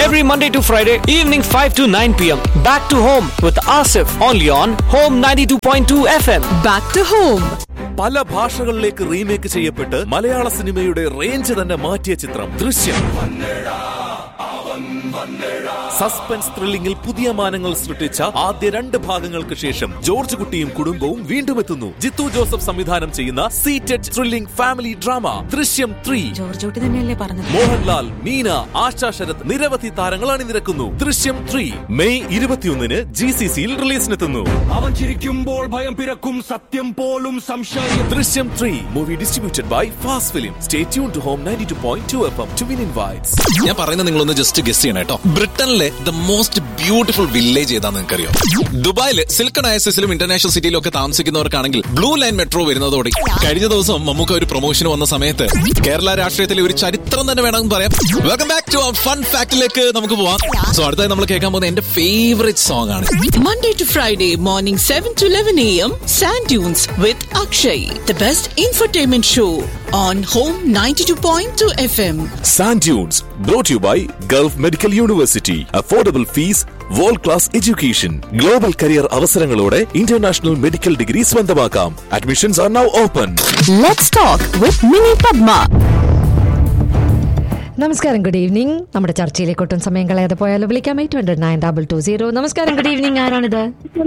every Monday to Friday, evening 5 to 9 p.m. Back to home with Asif, only on Home 92.2 FM. Back to home പല ഭാഷകളിലേക്ക് remake ചെയ്യപ്പെട്ട് മലയാള സിനിമയുടെ range തന്നെ മാറ്റിയ ചിത്രം ദൃശ്യം സസ്പെൻസ് ത്രില്ലിംഗിൽ പുതിയ മാനങ്ങൾ സൃഷ്ടിച്ച ആദ്യ രണ്ട് ഭാഗങ്ങൾക്ക് ശേഷം ജോർജ് കുട്ടിയും കുടുംബവും വീണ്ടും എത്തുന്നു ജിത്തു ജോസഫ് സംവിധാനം ചെയ്യുന്ന seated thrilling family drama Drishyam three Georgekutty തന്നെയല്ലേ പറഞ്ഞത് മോഹൻലാൽ മീന ആശാ ശരത് നിരവധി താരങ്ങൾ അണിനിരക്കുന്നു ദൃശ്യം ത്രീ മെയ് ഇരുപത്തിയൊന്നിന് ജി സി സിയിൽ റിലീസിനെത്തുന്നു അവൻ ചിരിക്കുമ്പോൾ ഭയം പിറക്കും സത്യം പോലും സംശയം Drishyam three movie distributed by fast film stay tune to Home ninety two point two F M to win invites ഞാൻ പറയുന്നത് നിങ്ങളൊന്ന് ജസ്റ്റ് ഗസ് ചെയ്യണം കേട്ടോ ബ്രിട്ടനിലെ ദ മോസ്റ്റ് ബ്യൂട്ടിഫുൾ വില്ലേജ് ഏതാന്ന് നിങ്ങൾക്കറിയോ ദുബായില് സിൽക്കൺ ഐസസിലും ഇന്റർനാഷണൽ സിറ്റിയിലും ഒക്കെ താമസിക്കുന്നവർക്കാണെങ്കിൽ ബ്ലൂ ലൈൻ മെട്രോ വരുന്നതോടെ കഴിഞ്ഞ ദിവസം നമുക്ക് ഒരു പ്രൊമോഷൻ വന്ന സമയത്ത് കേരള രാഷ്ട്രീയത്തിലെ ഒരു ചരിത്രം തന്നെ വേണമെന്ന് പറയാം വെൽക്കം ബാക്ക് ടു ഫൺ ഫാക്ടിലേക്ക് നമുക്ക് പോവാം സോ അടുത്തായി നമ്മൾ കേൾക്കാൻ പോകുന്ന എന്റെ ഫേവറേറ്റ് സോങ് ആണ് Monday to Friday morning 7 to 11 a.m. Sand Dunes with Akshay, the best infotainment show on Home 92.2 FM. Sand Dunes, brought to you by Gulf Medical University. Affordable fees, world class education global career അവസരങ്ങളോടെ international medical degree സ്വന്തമാക്കാം admissions are now open Let's talk with Mini Padma. നമസ്കാരം good evening നമ്മുടെ ചർച്ചയിലേക്ക് ഒട്ടും സമയം കളയാതെ പോയാലോ വിളിക്കാം eight hundred nine double two zero നമസ്കാരം ഗുഡ് ഈവനിങ് ആരാണിത്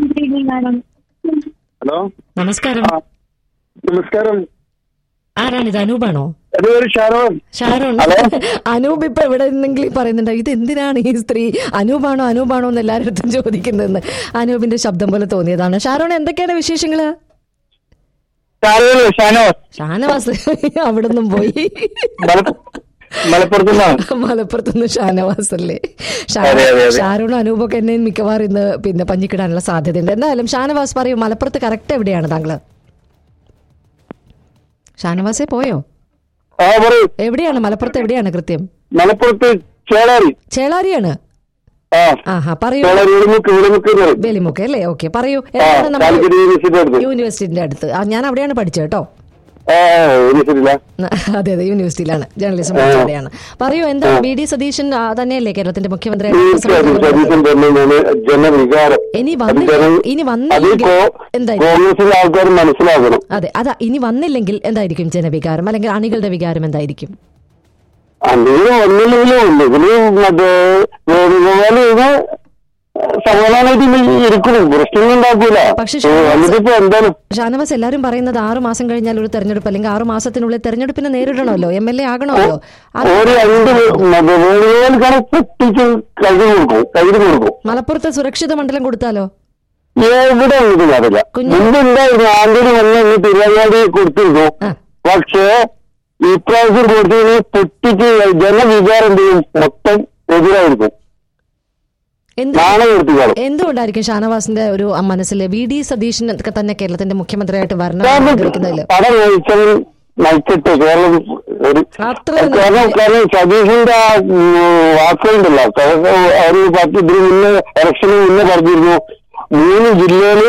ഹലോ നമസ്കാരം ആ, നമസ്കാരം ആരാണിത് അനൂപാണോ എന്റെ പേര് ഷാരോൺ ഷാരോൺ ഹലോ. അനൂപ് ഇപ്പൊ എവിടെ നിന്നെങ്കിലും പറയുന്നുണ്ടോ ഇത് എന്തിനാണ് ഈ സ്ത്രീ അനൂപാണോ അനൂപാണോ എന്ന് എല്ലാവരുടെ അടുത്തും ചോദിക്കുന്നതെന്ന് അനൂപിന്റെ ശബ്ദം പോലെ തോന്നിയതാണ് ഷാരോൺ എന്തൊക്കെയാണ് വിശേഷങ്ങള് ഷാരോൺ ഷാനോസ് ഷാനവാസ് അവിടെ നിന്നും പോയി മലപ്പു- മലപ്പുറത്ത് നിന്നാണ് മലപ്പുറത്തുനിന്ന് ഷാനവാസ് അല്ലേ ഷാ- അതെ, അതെ, അതെ. ഷാരൂൺ അനൂപൊക്കെ എന്നെ മിക്കവാറും ഇന്ന് പിന്നെ പഞ്ഞിക്കിടാനുള്ള സാധ്യതയുണ്ട് എന്തായാലും ഷാനവാസ് പറയൂ മലപ്പുറത്ത് കറക്റ്റ് എവിടെയാണ് താങ്കള് ഷാനവാസേ പോയോ ആ പറയൂ എവിടെയാണ് മലപ്പുറത്ത് എവിടെയാണ് കൃത്യം മലപ്പുറത്ത് ചേളാരി ചേളാരിയാണ് ആ ആഹാ പറയൂ ചേളാരി ഇടിമുക്ക് ഇടിമുക്ക് എന്ന് പറയും. ബെലിമുക്ക് അല്ലേ ഓക്കെ പറയൂ ആ എന്താണ് നമ്മുടെ കാലിക്കറ്റ് യൂണിവേഴ്സിറ്റി അടുത്ത് യൂണിവേഴ്സിറ്റിന്റെ അടുത്ത് ആ, ഞാൻ അവിടെയാണ് പഠിച്ചത് കേട്ടോ ആ യൂണിവേഴ്സിറ്റിയില്ല അതെ അതെ യൂണിവേഴ്സിറ്റിയിലാണ് ജേർണലിസം അവിടെയാണ് പറയൂ എന്താ ബി ഡി സതീശൻ ആ, തന്നെയല്ലേ കേരളത്തിന്റെ മുഖ്യമന്ത്രി തീർച്ചയായിട്ടും സതീശൻ പറഞ്ഞതാണ് ജനവികാരം ഇനി അത് വന്നില്ല ജന- ഇനി അത് വന്നില്ലെങ്കിൽ കോ- എന്തായിരിക്കും കോൺഗ്രസിലെ ആൾക്കാർ മനസ്സിലാക്കണം അതെ അതാ ഇനി വന്നില്ലെങ്കിൽ എന്തായിരിക്കും ജനവികാരം അല്ലെങ്കിൽ അണികളുടെ വികാരം എന്തായിരിക്കും അങ്ങനെ വന്നില്ലെങ്കിലും ഉണ്ട് ഇതില് മറ്റേ വേണുഗോപാൽ ഇത് സമാധാനമായിട്ട് ഇനി ഇരിക്കണം പ്രശ്നങ്ങൾ ഉണ്ടാക്കൂല പക്ഷെ ഏ, എന്നിട്ടിപ്പോ എന്തായാലും ഷാനവാസ് എല്ലാവരും പറയുന്നത് ആറു മാസം കഴിഞ്ഞാൽ ഒരു തെരഞ്ഞെടുപ്പ് അല്ലെങ്കിൽ ആറു മാസത്തിനുള്ളിൽ തെരഞ്ഞെടുപ്പിനെ നേരിടണമല്ലോ എം എൽ എ ആകണമല്ലോ അത് ഒരു രണ്ട് മറ്റേ വേണുഗോപാൽ കണക്ക് പൊട്ടിച്ച് കഴുകി കൊടുക്കും കഴുകി കൊടുക്കും മലപ്പുറത്ത് സുരക്ഷിത മണ്ഡലം കൊടുത്താലോ എവിടെ ഇത് കാര്യമില്ല കുഞ്ഞ്- മുമ്പ് ഉണ്ടായിരുന്നു ആന്റണി വന്ന് ഈ തിരുവങ്ങാടി കൊടുത്തിരുന്നു ആ. പക്ഷേ ഇപ്രാവശ്യം കൊടുത്തതിന് പൊട്ടിച്ച് ജനവികാരം എന്ത് ചെയ്യും മൊത്തം എതിരായിരിക്കും എന്ത് നാളെ നിർത്തിക്കാളും എന്തുകൊണ്ടായിരിക്കും ഷാനവാസിന്റെ ഒരു മനസ്സിൽ വി ഡി സതീശൻ ഒക്കെ തന്നെ കേരളത്തിന്റെ മുഖ്യമന്ത്രിയായിട്ട് വരണം എന്ന് കാരണം ആഗ്രഹിക്കുന്നതില് പടം നയിച്ചവൻ നയിച്ചിട്ട് കേരളം ഒരു അത്ര കാരണം കാരണം സതീഷിന്റെ ആ ഉം, വാക്കുകളുണ്ടല്ലോ അവർ പത്ത് ഇതിന് മുന്നേ ഇലക്ഷന് മുന്നേ പറഞ്ഞിരുന്നു മൂന്ന് ജില്ലയില്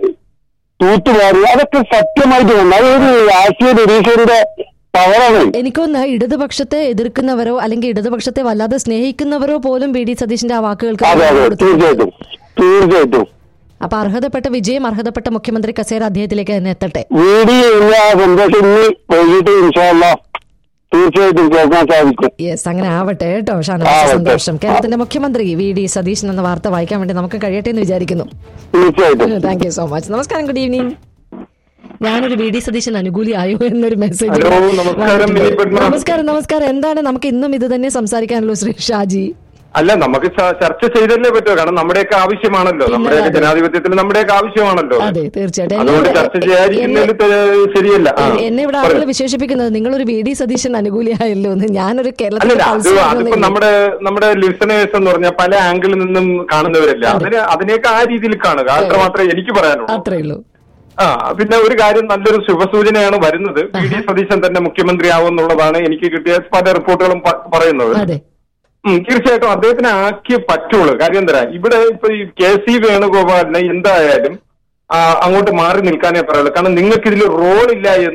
തൂത്തുമാറി അതൊക്കെ സത്യമായിട്ട് വന്നു അതൊരു രാഷ്ട്രീയ നിരീക്ഷകന്റെ പവറാണ് എനിക്കൊന്ന് ഇടതുപക്ഷത്തെ എതിർക്കുന്നവരോ അല്ലെങ്കിൽ ഇടതുപക്ഷത്തെ വല്ലാതെ സ്നേഹിക്കുന്നവരോ പോലും വി ഡി സതീശന്റെ ആ വാക്കുകൾക്ക് അതെ അതെ കൊടുത്തു. തീർച്ചയായിട്ടും തീർച്ചയായിട്ടും അപ്പൊ അർഹതപ്പെട്ട വിജയം അർഹതപ്പെട്ട മുഖ്യമന്ത്രി കസേര അദ്ദേഹത്തിലേക്ക് തന്നെ എത്തട്ടെ വീഡിയോ ഇല്ല സന്തോഷം ഇന്ന് വൈകിട്ട് ഇൻഷാല്ല തീർച്ചയായിട്ടും കേൾക്കാൻ സാധിക്കും യെസ് അങ്ങനെ ആവട്ടെ കേട്ടോ ആ, ഷാനവാസ് ഓക്കേ. സന്തോഷം കേരളത്തിന്റെ മുഖ്യമന്ത്രി വി ഡി സതീശൻ എന്ന വാർത്ത വായിക്കാൻ വേണ്ടി നമുക്ക് കഴിയട്ടെ എന്ന് വിചാരിക്കുന്നു തീർച്ചയായിട്ടും താങ്ക് യു സോ മച്ച് നമസ്കാരം ഗുഡ് ഈവനിങ് ഞാനൊരു വി ഡി സതീശൻ അനുകൂലിയായോ എന്നൊരു മെസ്സേജ് ഹലോ, നമസ്കാരം, മിനി പത്മ. നമസ്കാരം നമസ്കാരം എന്താണ് നമുക്ക് ഇന്നും ഇത് തന്നെ സംസാരിക്കാനുള്ളൂ ശ്രീ ഷാജി അല്ല നമുക്ക് ച- ചർച്ച ചെയ്തല്ലേ പറ്റുമോ കാരണം നമ്മുടെയൊക്കെ ആവശ്യമാണല്ലോ നമ്മുടെയൊക്കെ അതെ. ജനാധിപത്യത്തിൽ നമ്മുടെയൊക്കെ ആവശ്യമാണല്ലോ അതെ തീർച്ചയായിട്ടും എന്നെ അതുകൊണ്ട് ഇവിടെ- ചർച്ച ചെയ്യാതിരിക്കുന്നതിൽ തെ- ശരിയല്ല ആ, എന്നെ ഇവിടെ ആളുകൾ പറയൂ. വിശേഷിപ്പിക്കുന്നത് നിങ്ങളൊരു വി ഡി സതീശൻ അനുകൂലിയായല്ലോ എന്ന് ഞാനൊരു കേരളത്തിലെ അല്ലല്ല അത് പൾസർ അതിപ്പോ ആണെന്ന് നമ്മുടെ നമ്മുടെ ലിസണേഴ്സ് എന്ന് പറഞ്ഞാൽ പല ആംഗിളിൽ നിന്നും കാണുന്നവരല്ല അതിന് അതിനെയൊക്കെ ആ രീതിയിൽ കാണുക അത്ര മാത്രമേ എനിക്ക് പറയാനുള്ളൂ അത്രേ ഉള്ളൂ ആ പിന്നെ ഒരു കാര്യം നല്ലൊരു ശുഭസൂചനയാണ് വരുന്നത് പി ഡി സതീശൻ തന്നെ മുഖ്യമന്ത്രിയാവും എന്നുള്ളതാണ് എനിക്ക് കിട്ടിയ പല റിപ്പോർട്ടുകളും പ- പറയുന്നത് അതെ ഉം, തീർച്ചയായിട്ടും അദ്ദേഹത്തിന് ആക്കിയേ പറ്റുള്ളൂ കാര്യം എന്താ ഇവിടെ ഇപ്പൊ ഈ കെ സി വേണുഗോപാലിനെ എന്തായാലും ആ, അങ്ങോട്ട് മാറി നിൽക്കാനേ പറയുള്ളൂ കാരണം നിങ്ങൾക്ക് ഇതിൽ റോൾ ഇല്ല എന്ന്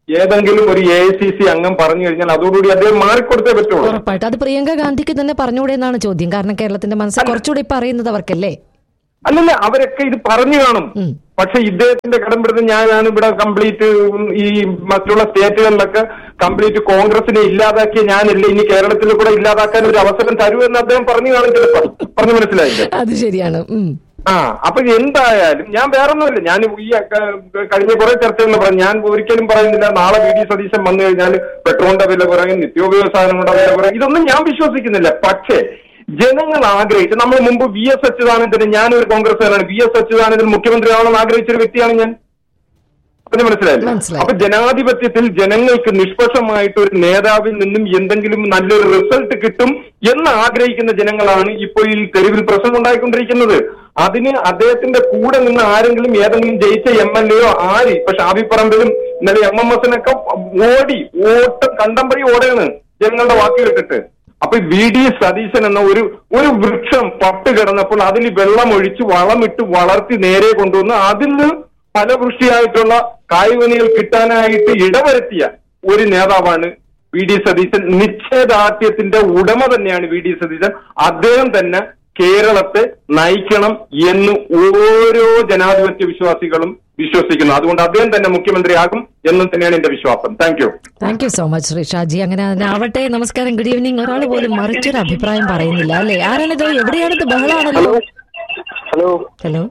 ഏതെങ്കിലും ഒരു എ ഐ സി സി അംഗം പറഞ്ഞു കഴിഞ്ഞാൽ അതോടുകൂടി അദ്ദേഹം മാറിക്കൊടുത്തേ പറ്റുള്ളൂ ഉറപ്പായിട്ട് അത് പ്രിയങ്ക ഗാന്ധിക്ക് തന്നെ പറഞ്ഞുകൂടെ എന്നാണ് ചോദ്യം കാരണം കേരളത്തിന്റെ മനസ്സ് കുറച്ചുകൂടി ഇപ്പൊ അറിയുന്നത് അവർക്കല്ലേ അല്ലല്ല അവരൊക്കെ ഇത് പറഞ്ഞു കാണും പക്ഷെ ഇദ്ദേഹത്തിന്റെ കടമ്പിടുത്തം ഞാനാണ് ഇവിടെ കംപ്ലീറ്റ് ഈ മറ്റുള്ള സ്റ്റേറ്റുകളിലൊക്കെ കംപ്ലീറ്റ് കോൺഗ്രസിനെ ഇല്ലാതാക്കിയ ഞാനല്ല ഇനി കേരളത്തിൽ കൂടെ ഇല്ലാതാക്കാൻ ഒരു അവസരം തരൂ എന്ന് അദ്ദേഹം പറഞ്ഞു കാണും ചിലപ്പോൾ പറഞ്ഞു മനസ്സിലായില്ലേ അത് ശരിയാണ് ഉം. ആ അപ്പൊ എന്തായാലും ഞാൻ വേറൊന്നുമില്ല ഞാൻ ഈ അക്ക- കഴിഞ്ഞ കുറെ ചർച്ചകളിൽ പറഞ്ഞു ഞാൻ ഒരിക്കലും പറയുന്നില്ല നാളെ വി ഡി സതീശൻ വന്നു കഴിഞ്ഞാൽ പെട്രോളിന്റെ വില കുറയും നിത്യോപയോഗ സാധനങ്ങളുടെ വില കുറയും ഇതൊന്നും ഞാൻ വിശ്വസിക്കുന്നില്ല പക്ഷേ ജനങ്ങൾ ആഗ്രഹിച്ച് നമ്മൾ മുമ്പ് വി എസ് അച്യുതാനന്ദന് ഞാനൊരു കോൺഗ്രസ്സുകാരാണ് വി എസ് അച്യുതാനന്ദൻ മുഖ്യമന്ത്രിയാവണമെന്ന് ആഗ്രഹിച്ച ഒരു വ്യക്തിയാണ് ഞാൻ അത് മനസ്സിലായില്ലേ മനസ്സിലായി. അപ്പൊ ജനാധിപത്യത്തിൽ ജനങ്ങൾക്ക് നിഷ്പക്ഷമായിട്ട് ഒരു നേതാവിൽ നിന്നും എന്തെങ്കിലും നല്ലൊരു റിസൾട്ട് കിട്ടും എന്ന് ആഗ്രഹിക്കുന്ന ജനങ്ങളാണ് ഇപ്പോൾ ഈ തെരുവിൽ പ്രശ്നം ഉണ്ടായിക്കൊണ്ടിരിക്കുന്നത് അതിന് അദ്ദേഹത്തിന്റെ കൂടെ നിന്ന് ആരെങ്കിലും ഏതെങ്കിലും ജയിച്ച എം എൽ എയോ ആര് ഇപ്പൊ ഷാബി പറമ്പിലും ഇന്നലെ എം എം എസിനൊക്കെ ഓടി ഓട്ടം കണ്ടംപടി ഓടുകയാണ് ജനങ്ങളുടെ വാക്ക് കേട്ടിട്ട് അപ്പൊ വി ഡി സതീശൻ എന്ന ഒരു ഒരു വൃക്ഷം പട്ട് കിടന്നപ്പോൾ അതിൽ വെള്ളം ഒഴിച്ച് വളമിട്ട് വളർത്തി നേരെ കൊണ്ടുവന്ന് അതിൽ നിന്ന് ഫലവൃഷ്ടിയായിട്ടുള്ള കായ്കനികൾ കിട്ടാനായിട്ട് ഇടവരുത്തിയ ഒരു നേതാവാണ് വി ഡി സതീശൻ നിശ്ചയദാർഢ്യത്തിന്റെ ഉടമ തന്നെയാണ് വി ഡി സതീശൻ അദ്ദേഹം തന്നെ കേരളത്തെ നയിക്കണം എന്ന് ഓരോ ജനാധിപത്യ വിശ്വാസികളും വിശ്വസിക്കുന്നു അതുകൊണ്ട് അദ്ദേഹം തന്നെ മുഖ്യമന്ത്രിയാകും എന്ന് തന്നെയാണ് എന്റെ വിശ്വാസം thank you thank you so much Shri Shaji അങ്ങനെ ആവട്ടെ നമസ്കാരം ഗുഡ് ഈവനിങ് ഒരാൾ പോലും മറിച്ചൊരു അഭിപ്രായം പറയുന്നില്ല അല്ലേ ആരാണിത് എവിടെയാണിത് ബഹളാണല്ലോ ഹലോ ഹലോ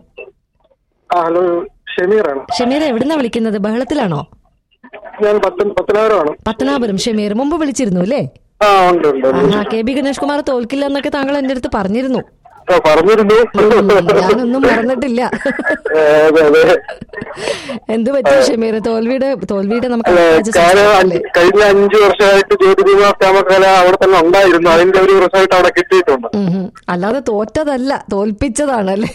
ആ ഹലോ ഷമീറാണ് ഷമീർ എവിടുന്നാ വിളിക്കുന്നത് ബഹളത്തിലാണോ ഞാൻ പത്ത പത്തനാപുരമാണ് പത്തനാപുരം ഷമീർ മുമ്പ് വിളിച്ചിരുന്നു അല്ലേ ആ ഉണ്ട് ഉണ്ട് ഉണ്ട്. ആഹാ കെ ബി ഗണേഷ് കുമാർ തോൽക്കില്ല എന്നൊക്കെ താങ്കൾ എന്റെ അടുത്ത് പറഞ്ഞിരുന്നു ആ, പറഞ്ഞിരുന്നു ഉം, ഞാനൊന്നും മറന്നിട്ടില്ല ഏ, അതെ അതെ എന്ത് പറ്റി ഷമീർ തോൽവിയുടെ തോൽവിയുടെ നമുക്ക് അല്ല, അഭിപ്രായം കാരണം സംസാരിക്കാം. അഞ്ച്- കഴിഞ്ഞ അഞ്ചു വർഷമായിട്ട് ജ്യോതികുമാർ ശ്യാമകല അവിടെ തന്നെ ഉണ്ടായിരുന്നു അതിന്റെ ഒരു റിസൾട്ട് അവിടെ കിട്ടിയിട്ടുണ്ട് ഉം, ഉം. അല്ലാതെ തോറ്റതല്ല തോൽപ്പിച്ചതാണ് അല്ലേ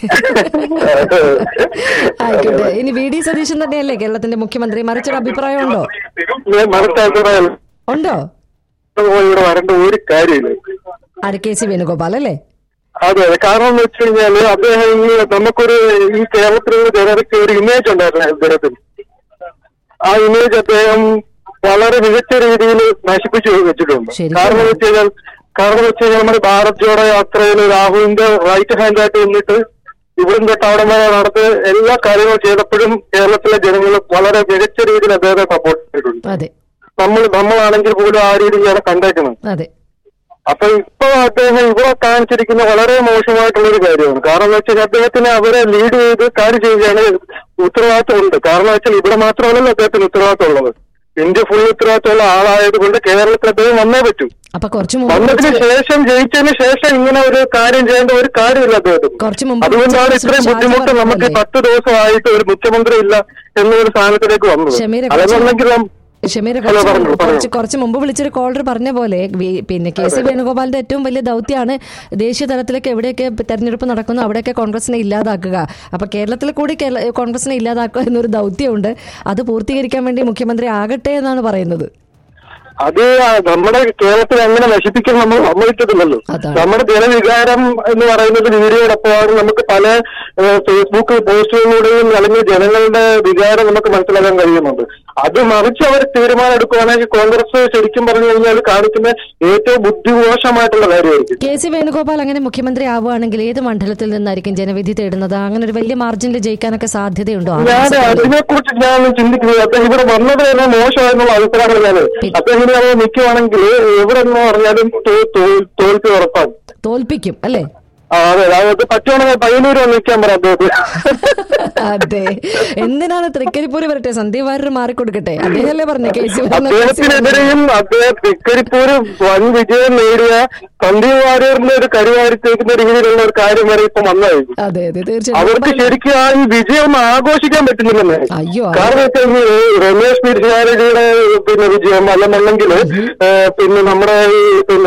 ആയിക്കോട്ടെ ഇനി വി ഡി സതീശൻ തന്നെയല്ലേ കേരളത്തിന്റെ മുഖ്യമന്ത്രി മറിച്ചൊരു അഭിപ്രായം ഉണ്ടോ ഞാൻ മനസ്സിലാക്കാൻ ഉണ്ടോ ഇവിടെ വരേണ്ട ഒരു കാര്യമില്ല ആര് കെ സി വേണുഗോപാൽ അല്ലേ അതെ അതെ കാരണം എന്ന് വെച്ച് കഴിഞ്ഞാല് അദ്ദേഹം ഈ നമുക്കൊരു ഈ കേരളത്തിലുള്ള ജനതയ്ക്ക് ഒരു ഇമേജ് ഉണ്ടായിരുന്നു അദ്ദേഹത്തിന് ആ ഇമേജ് അദ്ദേഹം വളരെ മികച്ച രീതിയിൽ നശിപ്പിച്ചു വെച്ചിട്ടുണ്ട് ശരിക്കും. കാരണം എന്ന് വെച്ച് കഴിഞ്ഞാൽ കാരണം എന്ന് വെച്ച് കഴിഞ്ഞാൽ നമ്മുടെ ഭാരത് ജോഡോ യാത്രയിൽ രാഹുലിന്റെ റൈറ്റ് ഹാൻഡ് ആയിട്ട് നിന്നിട്ട് ഇവിടും തൊട്ട് അവിടെ വരെ നടത്ത് എല്ലാ കാര്യങ്ങളും ചെയ്തപ്പോഴും കേരളത്തിലെ ജനങ്ങൾ വളരെ മികച്ച രീതിയിൽ അദ്ദേഹത്തെ സപ്പോർട്ട് ചെയ്തിട്ടുണ്ട് അതെ നമ്മൾ നമ്മളാണെങ്കിൽ പോലും ആ രീതിയിലാണ് കണ്ടേക്കുന്നത് അതെ അപ്പൊ ഇപ്പൊ അദ്ദേഹം ഇവിടെ കാണിച്ചിരിക്കുന്ന വളരെ മോശമായിട്ടുള്ള ഒരു കാര്യമാണ് കാരണം എന്ന് വെച്ചാൽ അദ്ദേഹത്തിന് അവരെ ലീഡ് ചെയ്ത് കാര്യം ചെയ്യുകയാണ് ഉത്തരവാദിത്വം ഉണ്ട് കാരണം വെച്ചാൽ ഇവിടെ മാത്രമല്ലല്ലോ അദ്ദേഹത്തിന് ഉത്തരവാദിത്വം ഉള്ളത് ഇന്ത്യ ഫുൾ ഉത്തരവാദിത്തമുള്ള ആളായത് കൊണ്ട് കേരളത്തിൽ അദ്ദേഹം വന്നേ പറ്റൂ അപ്പൊ കുറച്ചു മുമ്പ് വന്നതിന് വിളിച്ച് ശേഷം ജയിച്ചതിന് ശേഷം ഇങ്ങനെ ഒരു കാര്യം ചെയ്യേണ്ട ഒരു കാര്യമില്ല അദ്ദേഹത്തിന് കുറച്ചു മുമ്പ് അതുകൊണ്ടാണ് വിളിച്ച ഇത്രയും ഷാജി ബുദ്ധിമുട്ട് നമുക്ക് പറഞ്ഞതല്ലേ? പത്ത് ദിവസമായിട്ട് ഒരു മുഖ്യമന്ത്രി ഇല്ല എന്നൊരു സ്ഥാനത്തിലേക്ക് വന്നത് ഷമീറെ അതെന്നുണ്ടെങ്കിൽ ഷമീർ ഹലോ, കുറച്ച് പറഞ്ഞോ, മുമ്പ് പറഞ്ഞോ. കുറച്ച് കുറച്ച് മുമ്പ് വിളിച്ചൊരു കോളർ പറഞ്ഞ പോലെ വി- പിന്നെ കെ സി വേണുഗോപാലിന്റെ ഏറ്റവും വലിയ ദൗത്യമാണ് ദേശീയ തലത്തിലേക്ക് എവിടെയൊക്കെ തെരഞ്ഞെടുപ്പ് നടക്കുന്നു അവിടെയൊക്കെ കോൺഗ്രസിനെ ഇല്ലാതാക്കുക അപ്പൊ കേരളത്തിൽ കൂടി കേരള- കോൺഗ്രസിനെ ഇല്ലാതാക്കുക എന്നൊരു ദൗത്യമുണ്ട് അത് പൂർത്തീകരിക്കാൻ വേണ്ടി മുഖ്യമന്ത്രി ആകട്ടെ എന്നാണ് പറയുന്നത് അത് ആ നമ്മുടെ കേരളത്തിൽ അങ്ങനെ നശിപ്പിക്കാൻ നമ്മൾ സമ്മതിച്ചിട്ടില്ലല്ലോ അതാണ്. നമ്മുടെ ജനവികാരം എന്ന് പറയുന്നത് വീഡിയോടൊപ്പമാണ് നമുക്ക് പല ഏഹ്, ഫേസ്ബുക്ക് പോസ്റ്റുകളിലൂടെയും അല്ലെങ്കിൽ ജനങ്ങളുടെ വികാരം നമുക്ക് മനസ്സിലാക്കാൻ കഴിയുന്നുണ്ട് അത് മറിച്ച് അവർ തീരുമാനം എടുക്കുകയാണെങ്കിൽ കോൺഗ്രസ് ശരിക്കും പറഞ്ഞു കഴിഞ്ഞാൽ കാണിക്കുന്ന ഏറ്റവും ബുദ്ധിമോശമായിട്ടുള്ള കാര്യമായിരിക്കും കെ സി വേണുഗോപാൽ അങ്ങനെ മുഖ്യമന്ത്രി ആവുകയാണെങ്കിൽ ഏത് മണ്ഡലത്തിൽ നിന്നായിരിക്കും ജനവിധി തേടുന്നത് അങ്ങനെ ഒരു വലിയ മാർജിനിൽ ജയിക്കാനൊക്കെ സാധ്യതയുണ്ടോ ആ ഞാൻ മാസത്തിൽ? അതിനെ കുറിച്ച് ഞാൻ ചിന്തിക്കുന്നത് അദ്ദേഹം ഇവിടെ വന്നത് തന്നെ മോശമായെന്നുള്ള അഭിപ്രായമാണ് ഞാൻ അദ്ദേഹം ഇനി അവിടെ നിൽക്കുവാണെങ്കിൽ എവിടെ നിന്ന് പറഞ്ഞാലും തോ- തോ- തോൽപ്പി ഉറപ്പാണ് തോൽപ്പിക്കും അല്ലേ ആ, അതെ അതായത് പറ്റുവാണെങ്കിൽ പയ്യന്നൂർ വന്ന് നിൽക്കാൻ പറ അദ്ദേഹത്തെ അതെ എന്തിനാണ് തൃക്കരിപ്പൂര് വരട്ടെ സന്ദീപ് വാര്യർ മാറിക്കൊടുക്കട്ടെ അദ്ദേഹമല്ലേ പറഞ്ഞു കെ സി അദ്ദേഹത്തിനെതിരെയും അദ്ദേഹം തൃക്കരിപ്പൂര് വൻ വിജയം നേടിയ സന്ദീപ് വാര്യറിന്റെ ഒരു കരിവാരിത്തേക്കുന്ന രീതിയിലുള്ള ഒരു കാര്യം വരെ ഇപ്പൊ വന്നായിരിക്കും അതെ അതെ അവർക്ക് തീർച്ചയായും ശരിക്കും ആ ഈ വിജയം ഒന്ന് ആഘോഷിക്കാൻ പറ്റുന്നില്ലെന്നേ അയ്യോ കാരണം വെച്ചാൽ ഈ രമേശ് പിരിശാരടിയുടെ പിന്നെ വിജയം അല്ലെന്നുണ്ടെങ്കിൽ പിന്നെ നമ്മുടെ ഈ പിന്നെ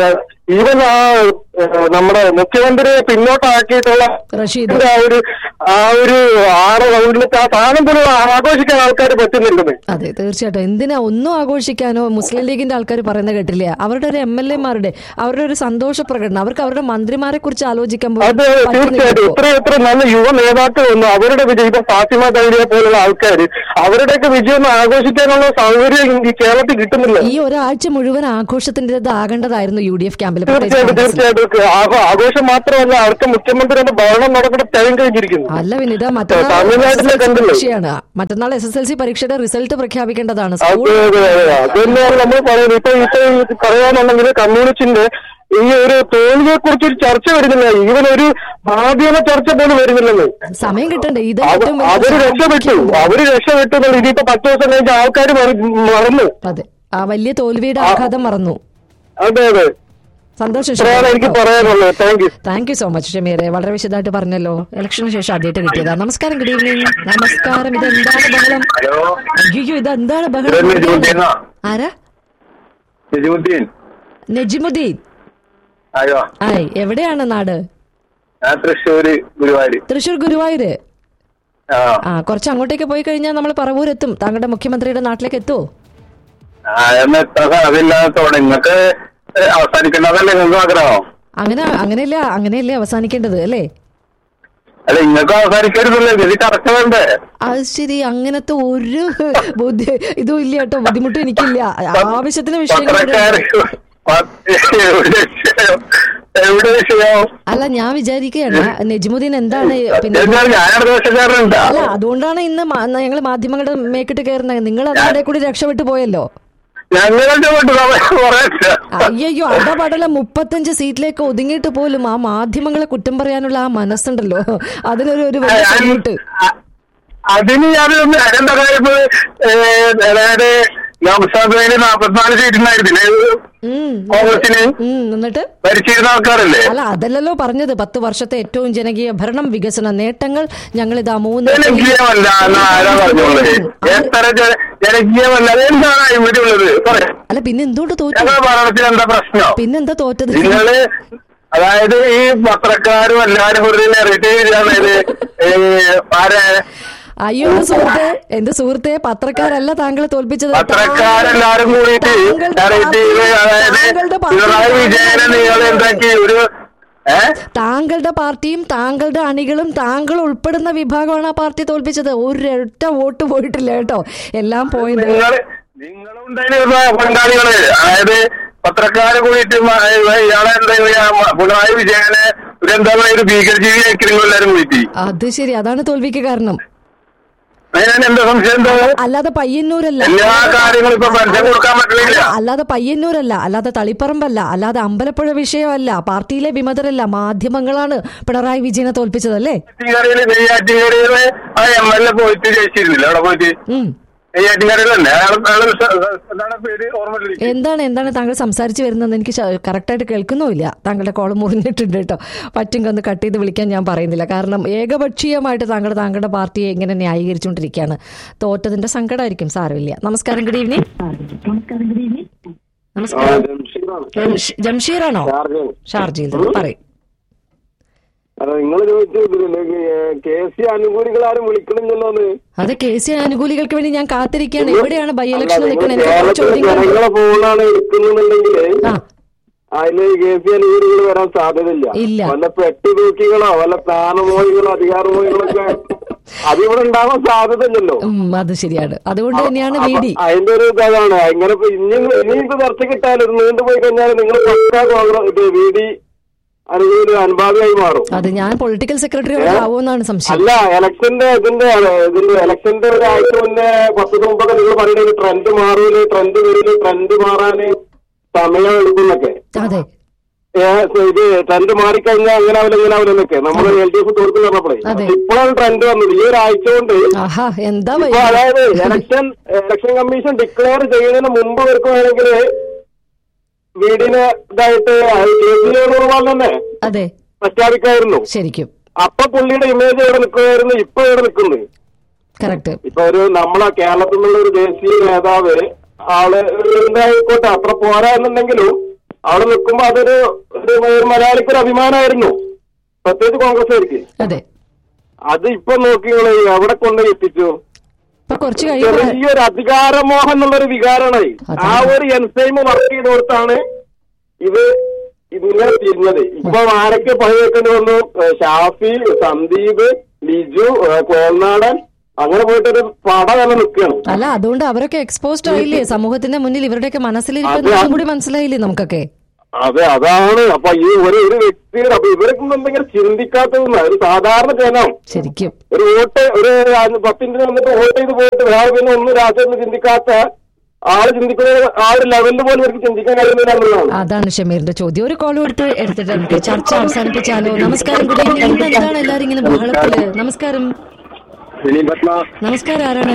ഈവൻ ആ ഏഹ്, നമ്മുടെ മുഖ്യമന്ത്രിയെ പിന്നോട്ടാക്കിയിട്ടുള്ള റഷീദ് ആ ഒരു ആ ഒരു ആറ് റൗണ്ടിലത്തെ ആ സാധനം പോലും ആഘോഷിക്കാൻ ആൾക്കാർ പറ്റുന്നില്ലെന്ന് അതെ തീർച്ചയായിട്ടും എന്തിനാ ഒന്നും ആഘോഷിക്കാനോ മുസ്ലിം ലീഗിന്റെ ആൾക്കാർ പറയുന്ന കേട്ടില്ല അവരുടെ ഒരു എം എൽ എമാരുടെ അവരുടെ ഒരു സന്തോഷ പ്രകടനം അവർക്ക് അവരുടെ മന്ത്രിമാരെ കുറിച്ച് ആലോചിക്കാൻ പോലും അത് പറ്റുന്നില്ല തീർച്ചയായിട്ടും ഇപ്പോ. ഇത്ര ഇത്ര നല്ല യുവ നേതാക്കൾ വന്നു അവരുടെ വിജയം ഇപ്പൊ ഫാത്തിമ തൈരിയെ പോലുള്ള ആൾക്കാർ അവരുടെയൊക്കെ വിജയം ഒന്ന് ആഘോഷിക്കാനുള്ള സൗകര്യം ഈ കേരളത്തിൽ കിട്ടുന്നില്ല ഈ ഒരാഴ്ച മുഴുവൻ ആഘോഷത്തിൻ്റെത് ആകേണ്ടതായിരുന്നു യു ഡി എഫ് ക്യാമ്പിൽ തീർച്ചയായിട്ടും തീർച്ചയായിട്ടും ആഘോ- ആഘോഷം മാത്രമല്ല അവർക്ക് മുഖ്യമന്ത്രിയുടെ ഭരണം നടക്കുന്ന ടൈം കഴിഞ്ഞിരിക്കുന്നു അല്ല വിനിത മറ്റന്നാൾ തമിഴ്നാട്ടിലെ SSLC കണ്ടില്ലേ? പരീക്ഷയാണ് മറ്റന്നാൾ എസ് എസ് എൽ സി പരീക്ഷയുടെ റിസൾട്ട് പ്രഖ്യാപിക്കേണ്ടതാണ് അതെ സ്കൂൾ അതെ അതെ അത് തന്നെയാണ് നമ്മൾ പറയുന്നത് ഇപ്പൊ ഇപ്പൊ ഈ പറയാനുണ്ടെങ്കിൽ കമ്മ്യൂണിസ്റ്റിന്റെ ഈ ഒരു തോൽവിയെ കുറിച്ച് ഒരു ചർച്ച വരുന്നില്ല ഈവൻ ഒരു മാധ്യമ ചർച്ച പോലും വരുന്നില്ലെന്ന് സമയം കിട്ടണ്ടേ ഇത് അവ- ഏറ്റവും വലിയ അവര് രക്ഷപ്പെട്ടു അവര് രക്ഷപ്പെട്ടു എന്നുള്ളത് ഇനിയിപ്പോ പത്ത് ദിവസം കഴിഞ്ഞ ആൾക്കാർ മറന്നു അതെ ആ വലിയ തോൽവിയുടെ ആഘാതം മറന്നു അതെ അതെ സന്തോഷം ഇത്രയാണ് എനിക്ക് പറയാനുള്ളത് thank you thank you so much ഷമീറെ വളരെ വിശദമായിട്ട് പറഞ്ഞല്ലോ ഇലക്ഷന് ശേഷം ആദ്യമായിട്ട് കിട്ടിയതാ നമസ്കാരം ഗുഡ് ഈവനിങ് നമസ്കാരം ഇത് എന്താണ് ബഹളം ഹലോ അയ്യോ ഇത് എന്താണ് ഇത് ബഹളം നജീമുദ്ദീനാ? ആരാ നജീമുദ്ദീൻ നജിമുദ്ദീൻ അയ്യോ ആയ് എവിടെയാണ് നാട് ഞാൻ തൃശ്ശൂര് ഗുരുവായൂര് തൃശൂർ ഗുരുവായൂര് ആ ആ കുറച്ച് അങ്ങോട്ടേക്ക് പോയി കഴിഞ്ഞാൽ നമ്മൾ പറവൂരെത്തും താങ്കളുടെ മുഖ്യമന്ത്രിയുടെ നാട്ടിലേക്ക് എത്തുമോ ആ, എന്ന് എത്ര സാധ്യമില്ലാത്തോടെ നിങ്ങൾക്ക് അവസാനിക്കേണ്ടതല്ലേ നിങ്ങൾക്ക് ആഗ്രഹം അങ്ങനെ അങ്ങനെയല്ല അങ്ങനെയല്ലേ അവസാനിക്കേണ്ടത് അല്ലേ അല്ല നിങ്ങൾക്ക് അവസാനിക്കരുതല്ലേ ഇത് കറക്റ്റ് വേണ്ടേ അത് ശരി അങ്ങനത്തെ ഒരു ബുദ്ധി ഇതും ഇല്ല കേട്ടോ ബുദ്ധിമുട്ടും എനിക്കില്ല ആവശ്യത്തിന് വിഷയങ്ങൾ പത്രക്കാര് എവിടെ വിഷയം എവിടെ വിഷയം അല്ല ഞാൻ വിചാരിക്കുകയാണ് നജിമുദ്ദീൻ എന്താണ് പിന്നെ എന്നാൽ ഞാനൊരു ദോഷക്കാരനുണ്ട് അല്ല അതുകൊണ്ടാണ് ഇന്ന് ഞങ്ങൾ മാധ്യമങ്ങളുടെ മേക്കിട്ട് കയറുന്നത് നിങ്ങൾ അതിന്റെ കൂടി രക്ഷപ്പെട്ടു പോയല്ലോ ഞങ്ങളുടെ കൊണ്ട് കുറെ അയ്യോ അടപടല മുപ്പത്തഞ്ച് സീറ്റിലേക്ക് ഒതുങ്ങിയിട്ട് പോലും ആ മാധ്യമങ്ങളെ കുറ്റം പറയാനുള്ള ആ മനസ്സുണ്ടല്ലോ അതിനൊരു ഒരു വലിയ സല്യൂട്ട് അതിന് ഞാൻ എന്താ കാര്യം അതായത് ലോക്സഭയിൽ നാപ്പത്തിനാല് സീറ്റുണ്ടായിരുന്നില്ലേ ഉം, കോൺഗ്രസിന് ഉം, എന്നിട്ട് ഭരിച്ചിരുന്ന ആൾക്കാരല്ലേ അല്ല അതല്ലല്ലോ പറഞ്ഞത് പത്ത് വർഷത്തെ ഏറ്റവും ജനകീയ ഭരണം വികസന നേട്ടങ്ങൾ ഞങ്ങൾ ഇതാ മൂന്ന് ജനകീയമല്ല എന്ന് ആരാ പറഞ്ഞോളത് എത്ര ജന- ജനകീയമല്ല എന്താണ് ഇവിടെ ഉള്ളത് പറയാം അല്ല പിന്നെ എന്തുകൊണ്ട് തോറ്റു ഞങ്ങളുടെ ഭരണത്തിൽ എന്താ പ്രശ്നം പിന്നെന്താ തോറ്റത് നിങ്ങള് അതായത് ഈ പത്രക്കാരും എല്ലാരും ഒരു നെറേറ്റീവ് ചെയ്താണ് ഇത് ഈ ആരെ അയ്യോ എന്റെ സുഹൃത്തെ എന്റെ സുഹൃത്തെ പത്രക്കാരല്ല താങ്കളെ തോൽപ്പിച്ചത് പത്രക്കാരെല്ലാരും കൂടിയിട്ട് താങ്കളുടെ നെറേറ്റീവ് പാർട്ടി- അതായത് താങ്കളുടെ പാർട്ടി- പിണറായി വിജയനെ നിങ്ങൾ എന്താക്കി ഒരു ഏഹ് താങ്കളുടെ പാർട്ടിയും താങ്കളുടെ അണികളും താങ്കൾ ഉൾപ്പെടുന്ന വിഭാഗമാണ് ആ പാർട്ടി തോൽപ്പിച്ചത് ഒരൊറ്റ വോട്ട് പോയിട്ടില്ല കേട്ടോ എല്ലാം പോയിന്റ് നിങ്ങൾ നിങ്ങളുണ്ടായിരുന്ന പങ്കാളികള് അതായത് പത്രക്കാര് കൂടിയിട്ട് മ- ഇയാളെ എന്താ പറയാ മ- പിണറായി വിജയനെ ഒരു എന്താ പറയാ ഒരു ഭീകരജീവി ആക്കിയിരുന്നു എല്ലാരും കൂടിയിട്ട് അത് ശരി അതാണ് തോൽവിക്ക് കാരണം അതിനാണ് എന്താ സംശയം എന്താ അല്ലാതെ പയ്യന്നൂരല്ല എല്ലാ കാര്യങ്ങളും ഇപ്പൊ പെൻഷൻ കൊടുക്കാൻ പറ്റില്ല അല്ല, അല്ലാതെ പയ്യന്നൂരല്ല അല്ലാതെ തളിപ്പറമ്പല്ല അല്ലാതെ അമ്പലപ്പുഴ വിഷയമല്ല പാർട്ടിയിലെ വിമതരല്ല മാധ്യമങ്ങളാണ് പിണറായി വിജയനെ തോൽപ്പിച്ചതല്ലേ നെയ്യാറ്റിൻകരയില് നെയ്യാറ്റിൻകരയില് ആ എം എൽ എ പോയിട്ട് ജയിച്ചിരുന്നില്ല അവിടെ പോയിട്ട് ഉം നെയ്യാറ്റിൻകരയിലല്ലേ അയാൾ അയാള് സ- എന്താണ് പേര് ഓർമ്മയില്ല എന്താണ് എന്താണ് താങ്കൾ സംസാരിച്ചു വരുന്നത് എനിക്ക് ശ- കറക്റ്റായിട്ട് കേൾക്കുന്നുമില്ല താങ്കളുടെ കോൾ മുറിഞ്ഞിട്ടുണ്ട് കേട്ടോ പറ്റുമെങ്കിൽ ഒന്ന് കട്ട് ചെയ്ത് വിളിക്കാൻ ഞാൻ പറയുന്നില്ല കാരണം ഏകപക്ഷീയമായിട്ട് താങ്കൾ താങ്കളുടെ പാർട്ടിയെ ഇങ്ങനെ ന്യായീകരിച്ചുകൊണ്ടിരിക്കുകയാണ് തോറ്റതിന്റെ സങ്കടമായിരിക്കും സാരമില്ല നമസ്കാരം ഗുഡ് ഈവനിങ് നമസ്കാരം ജംഷ- ജംഷീറാണോ ഷാർജയിൽ നിന്ന് പറയും നിങ്ങൾ ചോദിച്ചു കെ സി അനുകൂലികൾ ആരും വിളിക്കണില്ലല്ലോന്ന് അത് കെ സി അനുകൂലികൾക്ക് വേണ്ടി ഞാൻ കാത്തിരിക്കുകയാണ് എവിടെയാണ് ബൈ ഇലക്ഷൻ നിൽക്കുന്നത് എനിക്ക് കുറച്ച് കേരളത്തിലെ ചോദ്യങ്ങളുണ്ട് ജനങ്ങളെ ഫോണാണ് എടുക്കുന്നുണ്ടെങ്കിൽ ആ അതില് കെ സി അനുകൂലികൾ വരാൻ സാധ്യതയില്ല ഇല്ല. വല്ല പെട്ടി തൂക്കികളോ വല്ല സ്ഥാനമോഹികളോ അധികാരമോഹികളൊക്കെ അതിവിടെ ഉണ്ടാവാൻ സാധ്യതയില്ലല്ലോ ഉം, അത് ശരിയാണ് അതുകൊണ്ട് തന്നെയാണ് വി ഡി അപ്പൊ അതിന്റെ ഒരു ഇതാണ് ഇങ്ങനെ ഇപ്പൊ ഇനി ഇനി ഇത് ചർച്ച കിട്ടാൻ നീണ്ടുപോയി കഴിഞ്ഞാൽ നിങ്ങൾ പക്കാ കോൺഗ്രസ് ഇത് വി ഡി അനുകൂല അനുഭാവിയായി മാറും അത് ഞാൻ പൊളിറ്റിക്കൽ സെക്രട്ടറി ആവുമെന്നാണ് സംശയം അല്ല ഇലക്ഷന്റെ ഇതിന്റെ ഇതിന്റെ ഇലക്ഷന്റെ ഒരാഴ്ച മുന്നേ പത്ത് മുമ്പൊക്കെ നിങ്ങൾ പറയുന്നത് ട്രെൻഡ് മാറൂല് ട്രെൻഡ് വരൂല് ട്രെൻഡ് മാറാന് സമയം എടുക്കുന്നൊക്കെ അതെ ഏ, ഇത് ട്രെൻഡ് മാറിക്കഴിഞ്ഞാൽ അങ്ങനെ ആവില്ല ഇങ്ങനെ ആവില്ലെന്നൊക്കെ നമ്മൾ എൽ ഡി എഫ് തോൽക്കുന്ന പറഞ്ഞപ്പോഴേ അതെ. ഇപ്പോഴാണ് ട്രെൻഡ് വന്നത് ഈ ഒരാഴ്ച കൊണ്ട് ആഹാ എന്താ ഇപ്പൊ വൈ- അതായത് ഇലക്ഷൻ ഇലക്ഷൻ കമ്മീഷൻ ഡിക്ലെയർ ചെയ്യുന്നതിന് മുമ്പ് ഇവർക്ക് വേണമെങ്കിൽ വീടിന് ഇതായിട്ട് കെ സി വേണുഗോപാൽ തന്നെ അതെ പ്രഖ്യാപിക്കായിരുന്നു ശരിക്കും അപ്പൊ പുള്ളിയുടെ ഇമേജ് എവിടെ നിൽക്കുമായിരുന്നു ഇപ്പൊ എവിടെ നിൽക്കുന്നു കറക്റ്റ് ഇപ്പൊ ഒരു നമ്മളെ കേരളത്തിൽ നിന്നുള്ള ഒരു ദേശീയ നേതാവ് ആള് എന്തായിക്കോട്ടെ അത്ര പോരാ എന്നുണ്ടെങ്കിലും അവിടെ നിൽക്കുമ്പോ അതൊരു ഒരു ഒരു മലയാളിക്ക് ഒരു അഭിമാനമായിരുന്നു പ്രത്യേകിച്ച് കോൺഗ്രസ്സുകാർക്ക് അതെ അത് ഇപ്പൊ നോക്കി നിങ്ങള് എവിടെ കൊണ്ട് എത്തിച്ചു ഇപ്പൊ കുറച്ച് കഴിയുമ്പോൾ ചെറിയൊരു അധികാരമോഹം എന്നുള്ളൊരു വികാരമാണ് ആ ഒരു എൻസൈം വർക്ക് ചെയ്തോടത്താണ് ഇത് ഇതിങ്ങനെ തിരിഞ്ഞത് ഇപ്പൊ ആരൊക്കെ പണി വെക്കേണ്ടി വന്നു ഏഹ് ഷാഫി സന്ദീപ് ലിജു ഏഹ് കോന്നാടൻ അങ്ങനെ പോയിട്ടൊരു പട തന്നെ നിൽക്കുകയാണ് അല്ല അതുകൊണ്ട് അവരൊക്കെ എക്സ്പോസ്ഡ് ആയില്ലേ സമൂഹത്തിന്റെ മുന്നിൽ ഇവരുടെയൊക്കെ അത് മനസ്സിലിരിക്കുന്നതും കൂടി മനസ്സിലായില്ലേ നമുക്കൊക്കെ അതെ അതാണ് അപ്പൊ ഈ ഒരു ഒരു വ്യക്തിയുടെ അപ്പൊ ഇവർക്കൊന്നും എന്തെങ്കിലും ചിന്തിക്കാത്തതെന്ന് ഒരു സാധാരണ ജനം ശരിക്കും ഒരു വോട്ട് ഒരു പത്തിന്റെ വന്നിട്ട് വോട്ട് ചെയ്ത് പോയിട്ട് വേറെ പിന്നെ ഒന്നും രാഷ്ട്രീയത്തിൽ ചിന്തിക്കാത്ത ആള് ചിന്തിക്കുന്ന ആ ഒരു ലെവലിൽ പോലും ഇവർക്ക് ചിന്തിക്കാൻ കഴിയുന്നില്ല എന്നുള്ളതാണ് അതാണ് ഷമീറിന്റെ ചോദ്യം ഒരു കോൾ കൊടുത്ത് എടുത്തിട്ട് നമുക്ക് ചർച്ച അവസാനിപ്പിച്ചാലോ നമസ്കാരം ഗുഡ് ഈവനിങ് ഇന്ന് എന്താണ് എല്ലാരും ഇങ്ങനെ ബഹളത്തില് നമസ്കാരം നമസ്കാരം ആരാണ്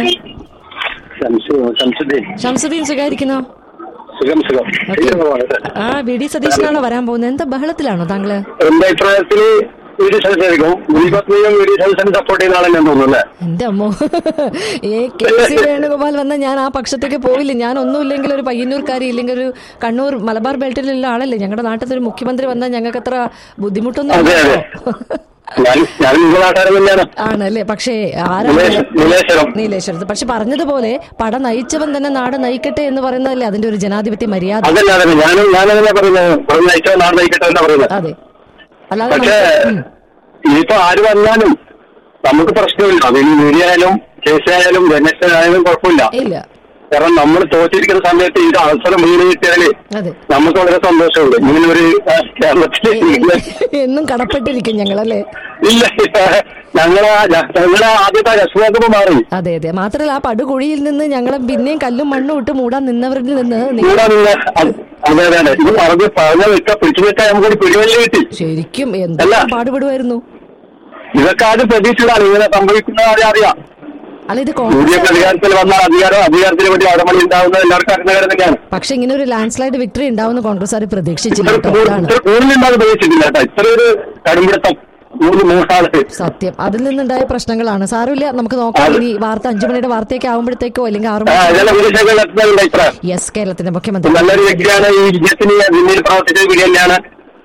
ഷംസുദ്ദീൻ സുഖായിരിക്കുന്നോ സുഖം സുഖം ആ വി ഡി സതീശനാണോ വരാൻ പോകുന്നത് എന്താ ബഹളത്തിലാണോ താങ്കള് എന്റെ അഭിപ്രായത്തിൽ വി ഡി സതീശായിരിക്കും മുൻപത്നിയും വി ഡി സതീശൻ സപ്പോർട്ട് ചെയ്യുന്ന ആളെന്നെ തോന്നുന്നു അല്ലേ എന്റെ അമ്മോ ഏ കെ സി വേണുഗോപാൽ വന്ന ഞാൻ ആ പക്ഷത്തേക്ക് പോയില്ല ഞാൻ ഒന്നുമില്ലെങ്കിൽ ഒരു പയ്യന്നൂർക്കാരി ഇല്ലെങ്കിൽ ഒരു കണ്ണൂർ മലബാർ ബെൽറ്റിലുള്ള ആളല്ലേ ഞങ്ങളുടെ നാട്ടിൽ ഒരു മുഖ്യമന്ത്രി വന്നാൽ ഞങ്ങൾക്ക് അത്ര ബുദ്ധിമുട്ടൊന്നും അതെ, അതെ. ഞാൻ ഞാൻ നിങ്ങളുടെ നാട്ടുകാരൻ തന്നെയാണ് ആണല്ലേ പക്ഷേ ആരാണ് നിലേശ്- നീലേശ്വരം നീലേശ്വരത്ത് പക്ഷെ പറഞ്ഞതുപോലെ പട നയിച്ചവൻ തന്നെ നാട് നയിക്കട്ടെ എന്ന് പറയുന്നതല്ലേ അതിന്റെ ഒരു ജനാധിപത്യ മര്യാദ അതല്ല അതല്ല ഞാനും ഞാനതന്നെ പറയുന്നത് പറഞ്ഞു നയിച്ചോ നാട് നയിക്കട്ടെ എന്നാ പറയുന്നത് അതെ അല്ലാതെ പക്ഷേ നമുക്ക് ഉം. ഇനിയിപ്പോ ആര് വന്നാലും നമുക്ക് പ്രശ്നമില്ല അതിന് മീഡിയ ആയാലും കേസ് ആയാലും രമേശനായാലും കുഴപ്പമില്ല ഇല്ല കാരണം നമ്മൾ തോറ്റിരിക്കുന്ന സമയത്ത് ഇത് അവസരം വീണ് കിട്ടിയാല് അതെ നമുക്ക് വളരെ സന്തോഷമുണ്ട് ഇങ്ങനെ ഒരു ആ, കേരളത്തില് ഇങ്ങനെ- എന്നും കടപ്പെട്ടിരിക്കും ഞങ്ങളല്ലേ ഇല്ല ഞങ്ങളെ ഞങ്ങളെ ആദ്യത്തെ രക്ഷാകപ്പ് മാറി അതെ അതെ മാത്രമല്ല ആ പടുകുഴിയിൽ നിന്ന് ഞങ്ങളെ പിന്നെയും കല്ലും മണ്ണും ഇട്ട് മൂടാൻ നിന്നവരിൽ നിന്ന് നിങ്ങൾ ഇവിടെ നിന്ന് അത് അതെ അതെ അതെ ഇത് പറഞ്ഞ് പറഞ്ഞ വെക്ക പിടിച്ചു വെക്കാൻ നമുക്കൊരു പിടിവല്ലി കിട്ടി ശരിക്കും അല്ല. എന്തെല്ലാം പാടുപെടുമായിരുന്നു ഇതൊക്കെ ആദ്യം പ്രതീക്ഷിച്ചതാണ് ഇങ്ങനെ സംഭവിക്കുന്ന ആരും അറിയാം അല്ല ഇത് യു ഡി കോൺഗ്രസ് എഫ് അധികാരത്തിൽ വന്നാൽ അധികാരം അധികാരത്തിന് വേണ്ടി അടമണി ഉണ്ടാവുന്നത് എല്ലാവർക്കും അറിയുന്ന കാര്യം തന്നെയാണ് പക്ഷെ ഇങ്ങനെ ഒരു ലാൻഡ് സ്ലൈഡ് വിക്ടറി ഉണ്ടാവുന്ന കോൺഗ്രസ് ആര് പ്രതീക്ഷിച്ചില്ല ഇത്ര കേട്ടോ കൂ- അതാണ് ഇത്ര കൂടുതലുണ്ടാകും പ്രതീക്ഷിച്ചില്ല കേട്ടോ ഇത്ര ഒരു കടുംപിടുത്തം മൂന്ന് മൂന്നാള് സത്യം അതിൽ നിന്നുണ്ടായ പ്രശ്നങ്ങളാണ് സാരമില്ല നമുക്ക് നോക്കാം അതെ. ഇനി വാർത്ത അഞ്ചു മണിയുടെ വാർത്തയൊക്കെ ആകുമ്പോഴത്തേക്കോ അല്ലെങ്കിൽ ആറു ആ മണി ഇതെല്ലാം വിദേശങ്ങളിൽ എത്തുന്നതിന്റെ അഭിപ്രായം യെസ് കേരളത്തിന്റെ മുഖ്യമന്ത്രി നല്ലൊരു വ്യക്തിയാണ് ഈ വിജയത്തിന് പിന്നിൽ പ്രവർത്തിച്ച വീട് തന്നെയാണ്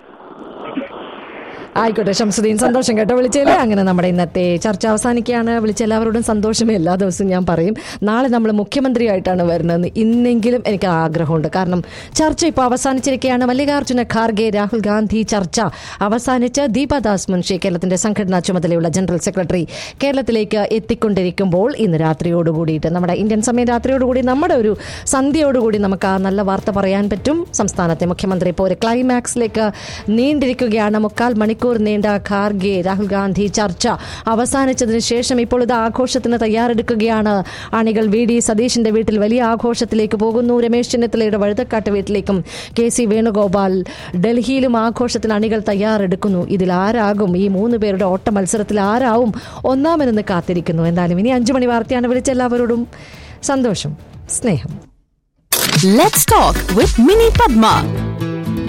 ആയിക്കോട്ടെ ഷംസുദ്ദീൻ സന്തോഷം കേട്ടോ വിളിച്ചേലേ അങ്ങനെ നമ്മുടെ ഇന്നത്തെ ചർച്ച അവസാനിക്കുകയാണ് വിളിച്ച എല്ലാവരോടും സന്തോഷമേ എല്ലാ ദിവസവും ഞാൻ പറയും നാളെ നമ്മൾ മുഖ്യമന്ത്രിയായിട്ടാണ് വരുന്നത് ഇന്നെങ്കിലും എനിക്ക് ആഗ്രഹമുണ്ട് കാരണം ചർച്ച ഇപ്പോൾ അവസാനിച്ചിരിക്കുകയാണ് മല്ലികാർജ്ജുന ഖാർഗെ രാഹുൽ ഗാന്ധി ചർച്ച അവസാനിച്ച് ദീപദാസ് മുൻഷി കേരളത്തിന്റെ സംഘടനാ ചുമതലയുള്ള ജനറൽ സെക്രട്ടറി കേരളത്തിലേക്ക് എത്തിക്കൊണ്ടിരിക്കുമ്പോൾ ഇന്ന് രാത്രിയോടുകൂടിയിട്ട് നമ്മുടെ ഇന്ത്യൻ സമയം രാത്രിയോടുകൂടി നമ്മുടെ ഒരു സന്ധ്യയോടുകൂടി നമുക്ക് ആ നല്ല വാർത്ത പറയാൻ പറ്റും സംസ്ഥാനത്തെ മുഖ്യമന്ത്രി ഇപ്പോൾ ഒരു ക്ലൈമാക്സിലേക്ക് നീണ്ടിരിക്കുകയാണ് മുക്കാൽ മണിക്കൂർ നീണ്ട ഖാർഗെ രാഹുൽ ഗാന്ധി ചർച്ച അവസാനിച്ചതിന് ശേഷം ഇപ്പോൾ ഇത് ആഘോഷത്തിന് തയ്യാറെടുക്കുകയാണ് അണികൾ വി ഡി സതീഷിന്റെ വീട്ടിൽ വലിയ ആഘോഷത്തിലേക്ക് പോകുന്നു രമേശ് ചെന്നിത്തലയുടെ വഴുതക്കാട്ട് വീട്ടിലേക്കും കെ സി വേണുഗോപാൽ ഡൽഹിയിലും ആഘോഷത്തിന് അണികൾ തയ്യാറെടുക്കുന്നു ഇതിൽ ആരാകും ഈ മൂന്ന് പേരുടെ ഓട്ട മത്സരത്തിൽ ആരാവും ഒന്നാമനെന്ന് കാത്തിരിക്കുന്നു എന്തായാലും ഇനി അഞ്ചു മണി വാർത്തയാണ് വിളിച്ച എല്ലാവരോടും സന്തോഷം സ്നേഹം Let's talk with Mini Padma.